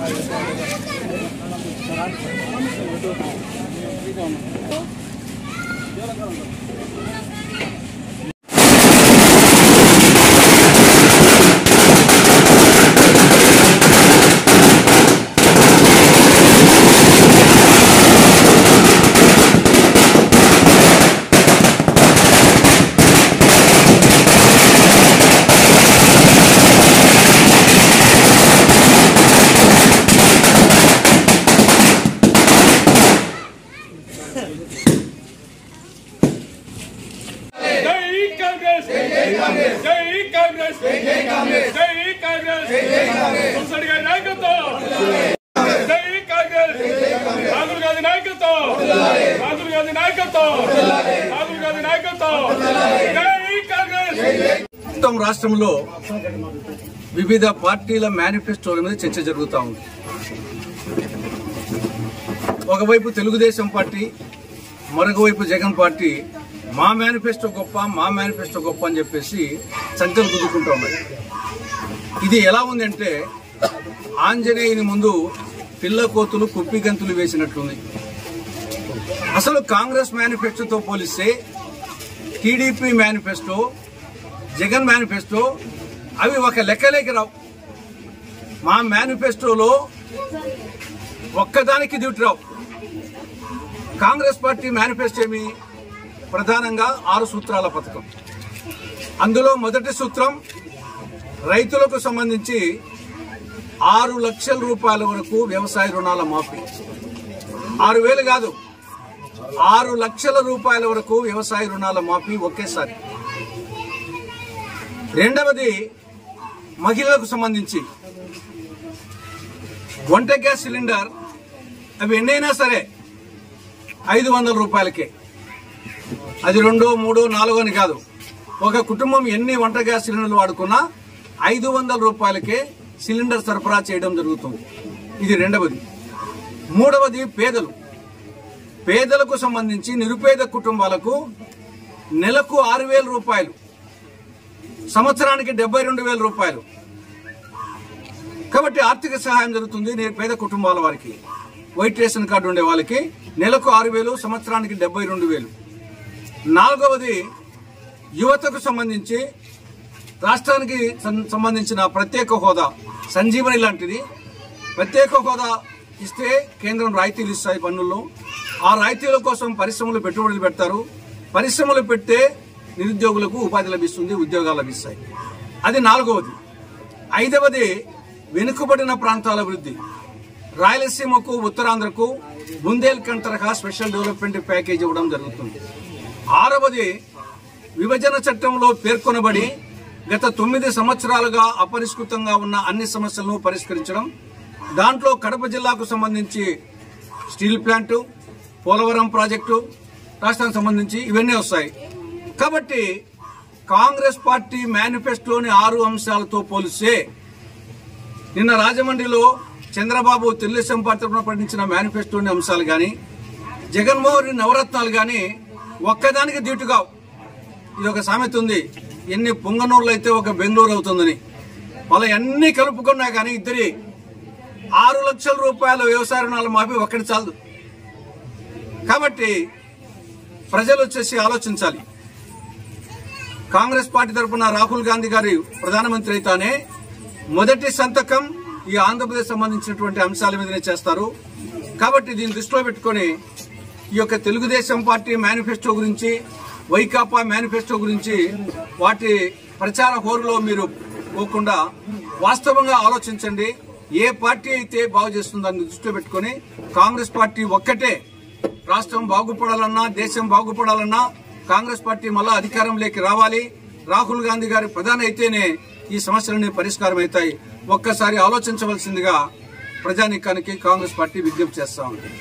జై కాంగ్రెస్ జై కాంగ్రెస్ జై కాంగ్రెస్ జై కాంగ్రెస్ జై కాంగ్రెస్ మున్సడి గారి నాయకత్వం జై కాంగ్రెస్ రాహుల్ గాంధీ నాయకత్వం రాహుల్ గాంధీ నాయకత్వం రాహుల్ గాంధీ నాయకత్వం జై కాంగ్రెస్ మొత్తం రాష్ట్రంలో వివిధ పార్టీల మేనిఫెస్టోల మీద చర్చ జరుగుతూ ఉంది ఒకవైపు తెలుగుదేశం పార్టీ మరొక వైపు జగన్ పార్టీ మా మేనిఫెస్టో గొప్ప మా మేనిఫెస్టో గొప్ప అని చెప్పేసి సంఖ్యలు కుదుకుంటూ ఉన్నాయి ఇది ఎలా ఉందంటే ఆంజనేయుని ముందు పిల్ల కోతులు కుప్పి గంతులు వేసినట్లుంది అసలు కాంగ్రెస్ మేనిఫెస్టోతో పోలిస్తే టీడీపీ మేనిఫెస్టో జగన్ మేనిఫెస్టో అవి ఒక లెక్కలేకి రావు మా మేనిఫెస్టోలో ఒక్కదానికి డ్యూటీ రావు కాంగ్రెస్ పార్టీ మేనిఫెస్టో ఏమి ప్రధానంగా ఆరు సూత్రాల పథకం అందులో మొదటి సూత్రం రైతులకు సంబంధించి ఆరు లక్షల రూపాయల వరకు వ్యవసాయ రుణాల మాఫీ ఆరు వేలు కాదు ఆరు లక్షల రూపాయల వరకు వ్యవసాయ రుణాల మాఫీ ఒకేసారి రెండవది మహిళలకు సంబంధించి వంట గ్యాస్ సిలిండర్ అవి ఎన్నైనా సరే ఐదు వందల రూపాయలకే అది రెండో మూడో నాలుగో అని కాదు ఒక కుటుంబం ఎన్ని వంట గ్యాస్ సిలిండర్లు వాడుకున్నా ఐదు వందల రూపాయలకే సిలిండర్ సరఫరా చేయడం జరుగుతుంది ఇది రెండవది మూడవది పేదలు పేదలకు సంబంధించి నిరుపేద కుటుంబాలకు నెలకు ఆరు వేల రూపాయలు సంవత్సరానికి డెబ్బై రెండు వేల రూపాయలు కాబట్టి ఆర్థిక సహాయం జరుగుతుంది నే- పేద కుటుంబాల వారికి వైట్ రేషన్ కార్డు ఉండే వాళ్ళకి నెలకు ఆరు వేలు సంవత్సరానికి డెబ్బై రెండు వేలు నాలుగవది యువతకు సంబంధించి రాష్ట్రానికి సం- సంబంధించిన ప్రత్యేక హోదా సంజీవని లాంటిది ప్రత్యేక హోదా ఇస్తే కేంద్రం రాయితీలు ఇస్తాయి పన్నుల్లో ఆ రాయితీల కోసం పరిశ్రమలు పెట్టుబడులు పెడతారు పరిశ్రమలు పెడితే నిరుద్యోగులకు ఉపాధి లభిస్తుంది ఉద్యోగాలు లభిస్తాయి అది నాలుగవది ఐదవది వెనుకబడిన ప్రాంతాల అభివృద్ధి రాయలసీమకు ఉత్తరాంధ్రకు బుందేల్ఖండ్ తరహా స్పెషల్ డెవలప్మెంట్ ప్యాకేజ్ ఇవ్వడం జరుగుతుంది ఆరవది విభజన చట్టంలో పేర్కొనబడి గత తొమ్మిది సంవత్సరాలుగా అపరిష్కృతంగా ఉన్న అన్ని సమస్యలను పరిష్కరించడం దాంట్లో కడప జిల్లాకు సంబంధించి స్టీల్ ప్లాంటు పోలవరం ప్రాజెక్టు రాష్ట్రానికి సంబంధించి ఇవన్నీ వస్తాయి కాబట్టి కాంగ్రెస్ పార్టీ మేనిఫెస్టోని ఆరు అంశాలతో పోలిస్తే నిన్న రాజమండ్రిలో చంద్రబాబు తెలుగుదేశం పార్టీ తరఫున ప్రకటించిన మేనిఫెస్టోని అంశాలు కానీ జగన్మోహన్ రెడ్డి నవరత్నాలు కానీ ఒక్కదానికి దీటుగా ఇది ఒక సామెత ఉంది ఎన్ని పొంగనూరులు అయితే ఒక బెంగళూరు అవుతుందని వాళ్ళ అన్ని కలుపుకున్నా కానీ ఇద్దరి ఆరు లక్షల రూపాయల వ్యవసాయ రుణాలు మాపి ఒక్కటి చాలదు కాబట్టి ప్రజలు వచ్చేసి ఆలోచించాలి కాంగ్రెస్ పార్టీ తరఫున రాహుల్ గాంధీ గారి ప్రధానమంత్రి అయితేనే మొదటి సంతకం ఈ ఆంధ్రప్రదేశ్ సంబంధించినటువంటి అంశాల మీదనే చేస్తారు కాబట్టి దీన్ని దృష్టిలో పెట్టుకొని ఈ యొక్క తెలుగుదేశం పార్టీ మేనిఫెస్టో గురించి వైకాపా మేనిఫెస్టో గురించి వాటి ప్రచార హోరులో మీరు పోకుండా వాస్తవంగా ఆలోచించండి ఏ పార్టీ అయితే బాగు చేస్తుందని దృష్టిలో పెట్టుకొని కాంగ్రెస్ పార్టీ ఒక్కటే రాష్ట్రం బాగుపడాలన్నా దేశం బాగుపడాలన్నా కాంగ్రెస్ పార్టీ మళ్ళా అధికారంలోకి రావాలి రాహుల్ గాంధీ గారి ప్రధాని అయితేనే ఈ సమస్యలన్నీ పరిష్కారం అవుతాయి ఒక్కసారి ఆలోచించవలసిందిగా ప్రజానీకానికి కాంగ్రెస్ పార్టీ విజ్ఞప్తి చేస్తా ఉంది